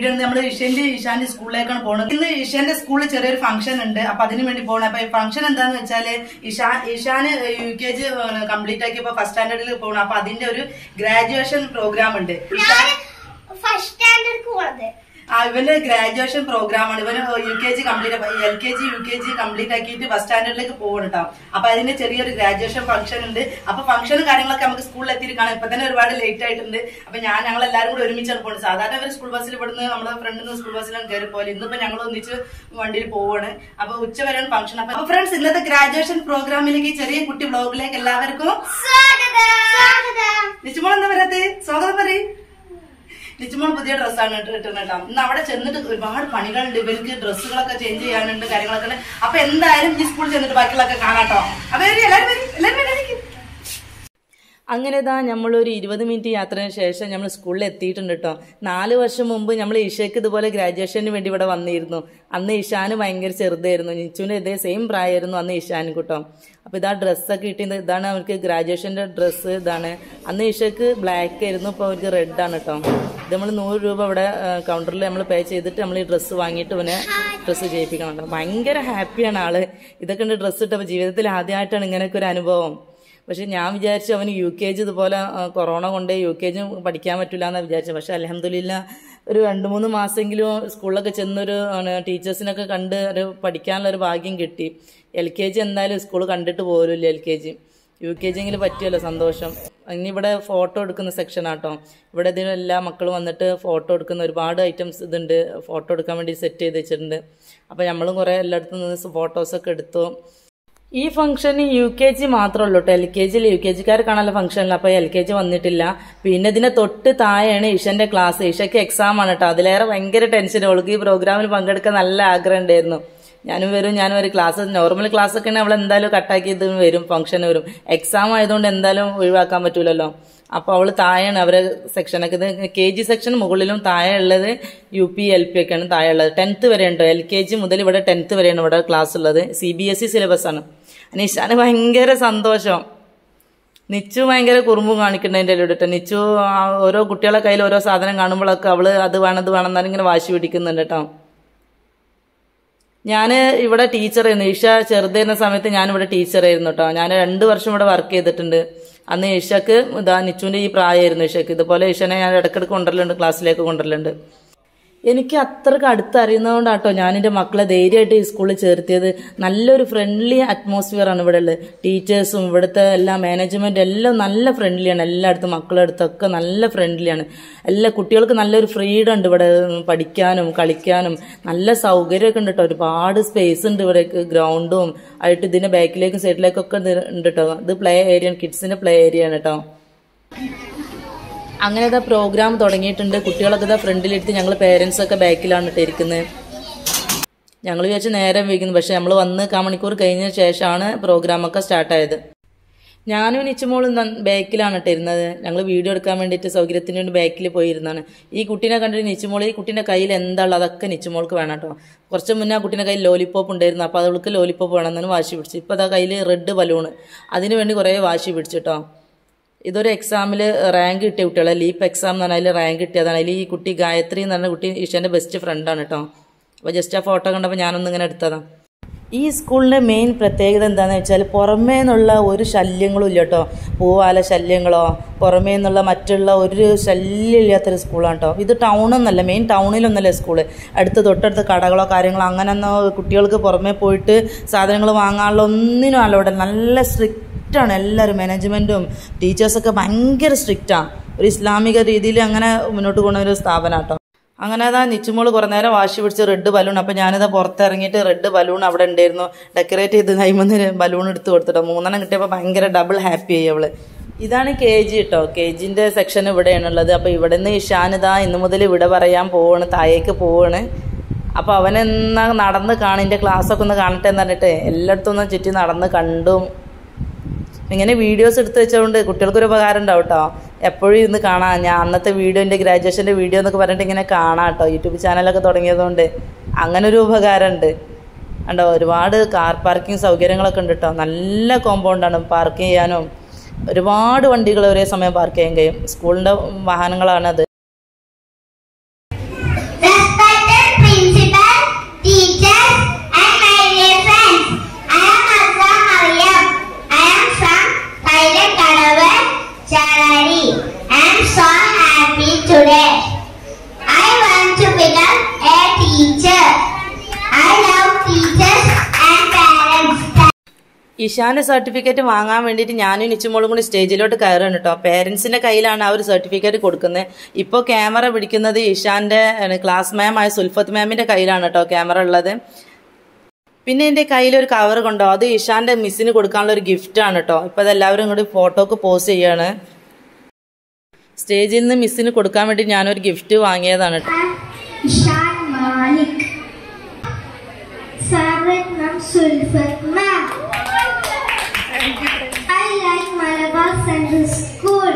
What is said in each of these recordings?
Video നമ്മൾ ഇഷന്റെ ഇഷാന്റെ സ്കൂളിലേക്കാണ് പോകുന്നത് ഇന്ന് ഇഷന്റെ സ്കൂളിൽ ചെറിയൊരു ഫംഗ്ഷൻ ഉണ്ട് അപ്പൊ അതിന് വേണ്ടി പോകണം അപ്പൊ ഫംഗ്ഷൻ എന്താന്ന് വെച്ചാല് ഇഷാ ഇഷാന് യു കെ ജി കംപ്ലീറ്റ് ആക്കിയപ്പോ ഫസ്റ്റ് സ്റ്റാൻഡേർഡിൽ പോകണം അപ്പൊ അതിന്റെ ഒരു ഗ്രാജുവേഷൻ പ്രോഗ്രാം ഉണ്ട് ഇഷാൻ ഫസ്റ്റ് സ്റ്റാൻഡേർഡ് പോണത് ആ ഇവന്റെ ഗ്രാജുവേഷൻ പ്രോഗ്രാം ആണ് ഇവന് U K G complete L K G U K G complete ആക്കിയിട്ട് ഫസ്റ്റ് സ്റ്റാൻഡേർഡിലേക്ക് പോകണം കേട്ടോ അപ്പൊ അതിന്റെ ചെറിയൊരു ഗ്രാജുവേഷൻ ഫംഗ്ഷൻ ഉണ്ട് അപ്പൊ ഫംഗ്ഷനും കാര്യങ്ങളൊക്കെ നമുക്ക് സ്കൂളിൽ എത്തിയിട്ട് കാണാം ഇപ്പൊ തന്നെ ഒരുപാട് ലേറ്റ് ആയിട്ടുണ്ട് അപ്പൊ ഞാൻ ഞങ്ങൾ എല്ലാവരും കൂടെ ഒരുമിച്ചാണ് പോകുന്നത് സാധാരണ ഒരു സ്കൂൾ ബസ്സിൽ ഇവിടുന്ന് നമ്മുടെ ഫ്രണ്ടിൽ നിന്ന് സ്കൂൾ ബസ്സിലാണ് കയറി പോലെ ഇന്നിപ്പോ ഞങ്ങൾ ഒന്നിച്ച് വണ്ടിയിൽ പോവാണ് അപ്പൊ ഉച്ച വരെയാണ് ഫംഗ്ഷൻ അപ്പൊ ഫ്രണ്ട്സ് ഇന്നത്തെ ഗ്രാജുവേഷൻ പ്രോഗ്രാമിലേക്ക് ഈ ചെറിയ കുട്ടി ബ്ലോഗിലേക്ക് എല്ലാവർക്കും സ്വാഗതം സ്വാഗതം നിച്ചുമോൾ എന്താ പറയാത്തേ സ്വാഗതം പറയും നിച്ചുമോൾ പുതിയ ഡ്രസ്സാണ് ഇട്ടിട്ടുണ്ട് കേട്ടോ ഇന്ന് അവിടെ ചെന്നിട്ട് ഒരുപാട് പണികളുണ്ട് ഇവർക്ക് ഡ്രസ്സുകളൊക്കെ ചേഞ്ച് ചെയ്യാനുണ്ട് കാര്യങ്ങളൊക്കെ ഉണ്ട് അപ്പൊ എന്തായാലും ഈ സ്കൂളിൽ ചെന്നിട്ട് ബാക്കിയുള്ളതൊക്കെ കാണാട്ടോ അപ്പൊ വരി, എല്ലാവരും വരി, എല്ലാവരും വരി, ഇരിക്ക്. അങ്ങനെ ഇതാ നമ്മളൊരു ഇരുപത് മിനിറ്റ് യാത്രയ്ക്ക് ശേഷം നമ്മൾ സ്കൂളിൽ എത്തിയിട്ടുണ്ട് കേട്ടോ നാല് വർഷം മുമ്പ് നമ്മൾ ഇഷയ്ക്ക് ഇതുപോലെ ഗ്രാജുവേഷന് വേണ്ടി ഇവിടെ വന്നിരുന്നു അന്ന് ഇഷാന് ഭയങ്കര ചെറുതായിരുന്നു നിച്ചുവിന്റെ ഇതേ സെയിം പ്രായമായിരുന്നു അന്ന് ഇഷാനും കേട്ടോ അപ്പൊ ഇതാ ഡ്രസ്സൊക്കെ കിട്ടിയത് ഇതാണ് അവർക്ക് ഗ്രാജുവേഷന്റെ ഡ്രസ്സ് ഇതാണ് അന്ന് ഇഷയ്ക്ക് ബ്ലാക്ക് ആയിരുന്നു ഇപ്പൊ അവർക്ക് റെഡ് ആണ് കേട്ടോ ഇത് നമ്മൾ നൂറ് രൂപ ഇവിടെ കൗണ്ടറിൽ നമ്മൾ പേ ചെയ്തിട്ട് നമ്മൾ ഈ ഡ്രസ്സ് വാങ്ങിയിട്ട് ഇവനെ ഡ്രസ്സ് ചെയ്യിപ്പിക്കണം കേട്ടോ ഭയങ്കര ഹാപ്പിയാണ് ആള് ഇതൊക്കെ ഉണ്ട് ഡ്രസ്സ് ഇട്ടപ്പോൾ ജീവിതത്തിൽ ആദ്യമായിട്ടാണ് ഇങ്ങനെയൊക്കെ ഒരു അനുഭവം പക്ഷെ ഞാൻ വിചാരിച്ചു അവന് യു കെ ജി ഇതുപോലെ ആ, കൊറോണ കൊണ്ട് യു കെ ജി പഠിക്കാൻ പറ്റില്ല എന്നാണ് വിചാരിച്ചത് പക്ഷെ അലഹമില്ല ഒരു രണ്ട് മൂന്ന് മാസമെങ്കിലും സ്കൂളിലൊക്കെ ചെന്നൊരു ആണ്, ടീച്ചേഴ്സിനൊക്കെ കണ്ട് ഒരു പഠിക്കാനുള്ള ഒരു ഭാഗ്യം കിട്ടി എൽ കെ ജി എന്തായാലും സ്കൂൾ കണ്ടിട്ട് പോരുമില്ല L K G U K G എങ്കിലും പറ്റിയല്ലോ സന്തോഷം ഇനി ഇവിടെ ഫോട്ടോ എടുക്കുന്ന സെക്ഷൻ ആട്ടോ ഇവിടെ ഇതിന് എല്ലാ മക്കളും വന്നിട്ട് ഫോട്ടോ എടുക്കുന്ന ഒരുപാട് ഐറ്റംസ് ഇതുണ്ട് ഫോട്ടോ എടുക്കാൻ വേണ്ടി സെറ്റ് ചെയ്ത് വെച്ചിട്ടുണ്ട് അപ്പോൾ നമ്മളും കുറേ എല്ലായിടത്തും നിന്ന് ഫോട്ടോസൊക്കെ എടുത്തു ഈ ഫംഗ്ഷന് യു കെ ജി മാത്രമേ ഉള്ളൂ കേട്ടോ എൽ കെ ജിയിൽ യു കെ ജിക്കാർ കാണാനുള്ള ഫംഗ്ഷനിൽ അപ്പോൾ എൽ കെ ജി വന്നിട്ടില്ല പിന്നെ ഇതിന്റെ തൊട്ട് താഴെയാണ് ഇഷന്റെ ക്ലാസ് ഇഷയ്ക്ക് എക്സാം ആണ് കേട്ടോ അതിലേറെ ഭയങ്കര ടെൻഷൻ അവൾക്ക് ഈ പ്രോഗ്രാമിൽ പങ്കെടുക്കാൻ നല്ല ആഗ്രഹം ഉണ്ടായിരുന്നു ഞാനും വരും ഞാനും ഒരു ക്ലാസ് നോർമൽ ക്ലാസ് ഒക്കെ അവൾ എന്തായാലും കട്ടാക്കി ഇത് വരും ഫംഗ്ഷന് വരും എക്സാം ആയതുകൊണ്ട് എന്തായാലും ഒഴിവാക്കാൻ പറ്റൂലല്ലോ അപ്പോൾ അവൾ താഴെയാണ് അവരെ സെക്ഷനൊക്കെ ഇത് കെ ജി സെക്ഷൻ മുകളിലും താഴെ ഉള്ളത് യു പി എൽ പി ഒക്കെയാണ് താഴെ ഉള്ളത് ടെൻത്ത് വരെ ഉണ്ട് എൽ കെ ജി മുതൽ ഇവിടെ ടെൻത്ത് വരെയാണ് ഇവിടെ ക്ലാസ് ഉള്ളത് C B S E syllabus ആണ് നിഷാന് ഭയങ്കര സന്തോഷം നിച്ചു ഭയങ്കര കുറുമ്പ് കാണിക്കുന്നതിൻ്റെ ഇടയിട്ട് നിച്ചു ആ ഓരോ കുട്ടികളെ കയ്യിൽ ഓരോ സാധനം കാണുമ്പോഴൊക്കെ അവള് അത് വേണം ഇത് വേണം എന്നാലും ഇങ്ങനെ വാശി പിടിക്കുന്നുണ്ട് കേട്ടോ ഞാൻ ഇവിടെ ടീച്ചറായിരുന്നു ഈഷ ചെറുതായിരുന്ന സമയത്ത് ഞാനിവിടെ ടീച്ചറായിരുന്നു കേട്ടോ ഞാൻ രണ്ട് വർഷം ഇവിടെ വർക്ക് ചെയ്തിട്ടുണ്ട് അന്ന് ഈഷക്ക് ഇതാ നിച്ചുവിൻ്റെ ഈ പ്രായമായിരുന്നു ഈഷക്ക് ഇതുപോലെ ഈഷനെ ഞാൻ ഇടയ്ക്കിടയ്ക്ക് കൊണ്ടുവരലുണ്ട് ക്ലാസ്സിലേക്ക് കൊണ്ടുവരലുണ്ട് എനിക്ക് അത്രക്ക് അടുത്തറിയുന്നതുകൊണ്ടാട്ടോ ഞാൻ എൻ്റെ മക്കളെ ധൈര്യമായിട്ട് ഈ സ്കൂളിൽ ചേർത്തിയത് നല്ലൊരു ഫ്രണ്ട്ലി അറ്റ്മോസ്ഫിയർ ആണ് ഇവിടെ ഉള്ളത് ടീച്ചേഴ്സും ഇവിടുത്തെ എല്ലാ മാനേജ്മെൻറ്റും എല്ലാം നല്ല ഫ്രണ്ട്ലിയാണ് എല്ലായിടത്തും മക്കളുടെ അടുത്തൊക്കെ നല്ല ഫ്രണ്ട്ലിയാണ് എല്ലാ കുട്ടികൾക്ക് നല്ലൊരു ഫ്രീഡം ഉണ്ട് ഇവിടെ പഠിക്കാനും കളിക്കാനും നല്ല സൗകര്യമൊക്കെ ഉണ്ട് കേട്ടോ ഒരുപാട് സ്പേസ് ഉണ്ട് ഇവിടെ ഗ്രൗണ്ടും ആയിട്ട് ഇതിൻ്റെ ബാക്കിലേക്കും സൈഡിലേക്കും ഒക്കെ ഇത് ഉണ്ട് കേട്ടോ ഇത് പ്ലേ ഏരിയ കിഡ്സിൻ്റെ പ്ലേ ഏരിയ ആണ് കേട്ടോ അങ്ങനെ ഇതാ പ്രോഗ്രാം തുടങ്ങിയിട്ടുണ്ട് കുട്ടികളൊക്കെ ഇതാ ഫ്രണ്ടിലിരുത്തി ഞങ്ങൾ പേരൻസ് ഒക്കെ ബാക്കിലാണ് ഇട്ടിരിക്കുന്നത് ഞങ്ങൾ വിചാരിച്ച് നേരം വൈകുന്നു പക്ഷെ നമ്മൾ വന്ന് കാ മണിക്കൂർ കഴിഞ്ഞ ശേഷമാണ് പ്രോഗ്രാമൊക്കെ സ്റ്റാർട്ടായത് ഞാനും നിച്ചുമോളും ബാക്കിലാണ് ഇട്ടിരുന്നത് ഞങ്ങൾ വീഡിയോ എടുക്കാൻ വേണ്ടിയിട്ട് സൗകര്യത്തിന് വേണ്ടി ബാക്കിൽ പോയിരുന്നാണ് ഈ കുട്ടീനെ കണ്ടിട്ട് നിച്ചുമോൾ ഈ കുട്ടീൻ്റെ കയ്യിൽ എന്താ ഉള്ളത് അതൊക്കെ നിച്ചുമോൾക്ക് വേണം കേട്ടോ കുറച്ച് മുന്നേ ആ കുട്ടീൻ്റെ കയ്യിൽ ലോലിപ്പോപ്പ് ഉണ്ടായിരുന്നു അപ്പോൾ അവൾക്ക് ലോലിപ്പോപ്പ് വേണമെന്നു വാശി പിടിച്ചു ഇപ്പോൾ അതാ കയ്യിൽ റെഡ് ബലൂണ് അതിന് വേണ്ടി കുറേ വാശി പിടിച്ചു കേട്ടോ ഇതൊരു എക്സാമിൽ റാങ്ക് കിട്ടിയ കുട്ടികളെ ലീപ്പ് എക്സാം എന്ന് പറഞ്ഞാൽ റാങ്ക് കിട്ടിയതാണ് അതിൽ ഈ കുട്ടി ഗായത്രി എന്ന് പറഞ്ഞ കുട്ടി ഈശോൻ്റെ ബെസ്റ്റ് ഫ്രണ്ടാണ് കേട്ടോ അപ്പോൾ ജസ്റ്റ് ആ ഫോട്ടോ കണ്ടപ്പോൾ ഞാനൊന്നും ഇങ്ങനെ എടുത്തതാണ് ഈ സ്കൂളിൻ്റെ മെയിൻ പ്രത്യേകത എന്താണെന്ന് വെച്ചാൽ പുറമേ നിന്നുള്ള ഒരു ശല്യങ്ങളും ഇല്ല കേട്ടോ പൂവാല ശല്യങ്ങളോ പുറമേ നിന്നുള്ള മറ്റുള്ള ഒരു ശല്യം ഇല്ലാത്തൊരു സ്കൂളാണ് കേട്ടോ ഇത് ടൗണൊന്നല്ല മെയിൻ ടൗണിലൊന്നല്ല സ്കൂള് അടുത്ത് തൊട്ടടുത്ത് കടകളോ കാര്യങ്ങളോ അങ്ങനെയൊന്നും കുട്ടികൾക്ക് പുറമേ പോയിട്ട് സാധനങ്ങൾ വാങ്ങാനുള്ള ഒന്നിനും അലോടെ നല്ല സ്ട്രിക്റ്റാണ് എല്ലാവരും മാനേജ്മെൻറ്റും ടീച്ചേഴ്സൊക്കെ ഭയങ്കര സ്ട്രിക്റ്റാണ് ഒരു ഇസ്ലാമിക രീതിയിൽ അങ്ങനെ മുന്നോട്ട് പോകുന്ന ഒരു സ്ഥാപനം കേട്ടോ അങ്ങനെ അതാ നിച്ചുമോള് കുറേ നേരം വാശി പിടിച്ച് റെഡ് ബലൂൺ അപ്പം ഞാനിതാ പുറത്തിറങ്ങിയിട്ട് റെഡ് ബലൂൺ അവിടെ ഉണ്ടായിരുന്നു ഡെക്കറേറ്റ് ചെയ്ത് കൈമന്ന് ബലൂൺ എടുത്ത് കൊടുത്തിട്ടോ മൂന്നെണ്ണം കിട്ടിയപ്പോൾ ഭയങ്കര ഡബിൾ ഹാപ്പി ആയി അവള് ഇതാണ് കെ ജി കേട്ടോ കെ ജിൻ്റെ സെക്ഷൻ ഇവിടെയാണുള്ളത് അപ്പോൾ ഇവിടെ നിന്ന് ഇഷാനിതാ ഇന്ന് മുതൽ ഇവിടെ പറയാൻ പോവാണ് താഴേക്ക് പോവാണ് അപ്പോൾ അവൻ എന്നാ നടന്ന് കാണിൻ്റെ ക്ലാസ്സൊക്കെ ഒന്ന് കാണട്ടെ എന്ന് പറഞ്ഞിട്ട് എല്ലായിടത്തും ഒന്ന് ചുറ്റി നടന്ന് കണ്ടു ഇങ്ങനെ വീഡിയോസ് എടുത്ത് വെച്ചുകൊണ്ട് കുട്ടികൾക്കൊരു ഉപകാരം ഉണ്ടാവും കേട്ടോ എപ്പോഴും ഇരുന്ന് കാണാം ഞാൻ അന്നത്തെ വീഡിയോ എൻ്റെ ഗ്രാജുവേഷൻ്റെ വീഡിയോ എന്നൊക്കെ പറഞ്ഞിട്ട് ഇങ്ങനെ കാണാം കേട്ടോ യൂട്യൂബ് ചാനലൊക്കെ തുടങ്ങിയതുകൊണ്ട് അങ്ങനെ ഒരു ഉപകാരമുണ്ട് ഉണ്ടോ ഒരുപാട് കാർ പാർക്കിംഗ് സൗകര്യങ്ങളൊക്കെ ഉണ്ട് കേട്ടോ നല്ല കോമ്പൗണ്ടാണ് പാർക്ക് ചെയ്യാനും ഒരുപാട് വണ്ടികൾ ഒരേ സമയം പാർക്ക് ചെയ്യാൻ കഴിയും സ്കൂളിൻ്റെ വാഹനങ്ങളാണ് അത് That's Ayirakkadavu salary. I'm so happy today. I want to become a teacher. I love teachers and parents. ഇഷാന്റെ സർട്ടിഫിക്കറ്റ് വാങ്ങാൻ വേണ്ടിയിട്ട് ഞാനും നിച്ചുമോളും കൂടി സ്റ്റേജിലോട്ട് കയറാണ് കേട്ടോ പേരൻസിന്റെ കയ്യിലാണ് ആ ഒരു സർട്ടിഫിക്കറ്റ് കൊടുക്കുന്നത് ഇപ്പോൾ ക്യാമറ പിടിക്കുന്നത് ഇഷാന്റെ ക്ലാസ് മാം ആയ സുൽഫത്ത് മാമിന്റെ കയ്യിലാണ് കേട്ടോ ക്യാമറ ഉള്ളത് പിന്നെ എൻ്റെ കയ്യിൽ ഒരു കവർ കൊണ്ടോ അത് ഇഷാന്റെ മിസ്സിന് കൊടുക്കാനുള്ള ഒരു ഗിഫ്റ്റ് ആണ് കേട്ടോ ഇപ്പൊ അതെല്ലാവരും കൂടി ഫോട്ടോക്ക് പോസ്റ്റ് ചെയ്യാണ് സ്റ്റേജിൽ നിന്ന് മിസ്സിന് കൊടുക്കാൻ വേണ്ടി ഞാനൊരു ഗിഫ്റ്റ് വാങ്ങിയതാണ് കേട്ടോ Ishan Malik. Favorite Mam Sulfat Ma'am. I like Malabar Central School.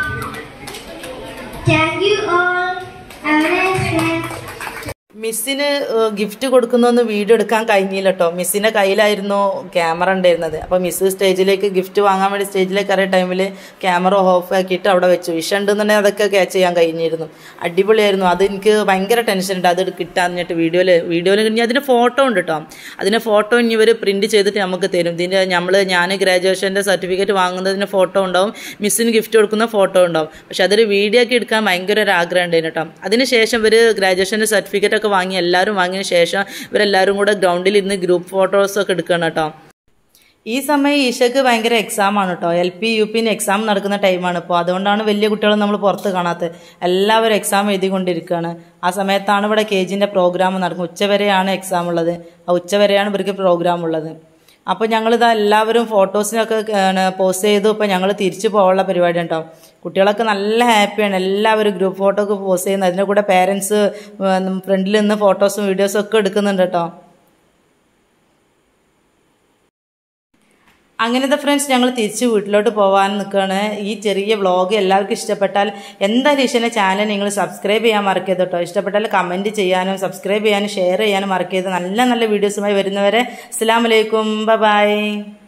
Thank you all. Have a nice day. മിസ്സിന് ഗിഫ്റ്റ് കൊടുക്കുന്നൊന്ന് വീഡിയോ എടുക്കാൻ കഴിഞ്ഞില്ല കേട്ടോ മിസ്സിന്റെ കയ്യിലായിരുന്നു ക്യാമറ ഉണ്ടായിരുന്നത് അപ്പോൾ മിസ് സ്റ്റേജിലേക്ക് ഗിഫ്റ്റ് വാങ്ങാൻ വേണ്ടി സ്റ്റേജിലേക്ക് കയറിയ ടൈമിൽ ക്യാമറ ഓഫ് ആക്കിയിട്ട് അവിടെ വെച്ചു വിഷ ഉണ്ടെന്നുണ്ടെങ്കിൽ അതൊക്കെ ക്യാച്ച് ചെയ്യാൻ കഴിഞ്ഞിരുന്നു അടിപൊളിയായിരുന്നു അത് എനിക്ക് ഭയങ്കര ടെൻഷൻ ഉണ്ട് അത് കിട്ടാന്നിട്ട് വീഡിയോയിൽ വീഡിയോയിൽ കഴിഞ്ഞാൽ അതിന് ഫോട്ടോ ഉണ്ട് കേട്ടോ അതിന് ഫോട്ടോ ഇനി ഇവർ പ്രിന്റ് ചെയ്തിട്ട് നമുക്ക് തരും ഇതിൻ്റെ നമ്മൾ ഞാൻ ഗ്രാജുവേഷൻ്റെ സർട്ടിഫിക്കറ്റ് വാങ്ങുന്നതിന് ഫോട്ടോ ഉണ്ടാവും മിസ്സിന് ഗിഫ്റ്റ് കൊടുക്കുന്ന ഫോട്ടോ ഉണ്ടാവും പക്ഷെ അതൊരു വീഡിയോ ഒക്കെ എടുക്കാൻ ഭയങ്കര ഒരു ആഗ്രഹം ഉണ്ടായിരുന്നു കേട്ടോ അതിനുശേഷം ഇവർ ഗ്രാജുവേഷൻ്റെ സർട്ടിഫിക്കറ്റ് ഒക്കെ വാങ്ങി എല്ലാവരും വാങ്ങിയതിന് ശേഷം ഇവരെല്ലാവരും കൂടെ ഗ്രൗണ്ടിൽ ഇന്ന് ഗ്രൂപ്പ് ഫോട്ടോസ് ഒക്കെ എടുക്കണം കേട്ടോ ഈ സമയം ഈശയ്ക്ക് ഭയങ്കര എക്സാം ആണ് കേട്ടോ എൽ പി യു പിന് എക്സാം നടക്കുന്ന ടൈമാണ് ഇപ്പോൾ അതുകൊണ്ടാണ് വലിയ കുട്ടികളെ നമ്മൾ പുറത്ത് കാണാത്തത് എല്ലാവരും എക്സാം എഴുതിക്കൊണ്ടിരിക്കുകയാണ് ആ സമയത്താണ് ഇവിടെ കെ ജിൻ്റെ പ്രോഗ്രാം നടക്കുന്നത് ഉച്ചവരെയാണ് എക്സാം ഉള്ളത് ആ ഉച്ചവരെയാണ് ഇവർക്ക് പ്രോഗ്രാം ഉള്ളത് അപ്പോൾ ഞങ്ങളിതാ എല്ലാവരും ഫോട്ടോസിനൊക്കെ പോസ്റ്റ് ചെയ്തു ഇപ്പോൾ ഞങ്ങൾ തിരിച്ചു പോകാനുള്ള പരിപാടി ഉണ്ടാവും കുട്ടികളൊക്കെ നല്ല ഹാപ്പിയാണ് എല്ലാവരും ഗ്രൂപ്പ് ഫോട്ടോ ഒക്കെ പോസ്റ്റ് ചെയ്യുന്നത് അതിൻ്റെ കൂടെ പേരൻസ് ഫ്രണ്ടിൽ നിന്ന് ഫോട്ടോസും വീഡിയോസും ഒക്കെ എടുക്കുന്നുണ്ട് കേട്ടോ അങ്ങനത്തെ ഫ്രണ്ട്സ് ഞങ്ങൾ തിരിച്ച് വീട്ടിലോട്ട് പോകാൻ നിൽക്കുകയാണ് ഈ ചെറിയ വ്ളോഗ് എല്ലാവർക്കും ഇഷ്ടപ്പെട്ടാൽ എന്തായാലും ഈശ്വരൻ്റെ ചാനൽ നിങ്ങൾ സബ്സ്ക്രൈബ് ചെയ്യാൻ മറക്കരുത് കേട്ടോ ഇഷ്ടപ്പെട്ടാൽ കമൻറ്റ് ചെയ്യാനും സബ്സ്ക്രൈബ് ചെയ്യാനും ഷെയർ ചെയ്യാനും മറക്കരുത് നല്ല നല്ല വീഡിയോസുമായി വരുന്നവരെ അസ്സാം വലൈക്കും ബൈ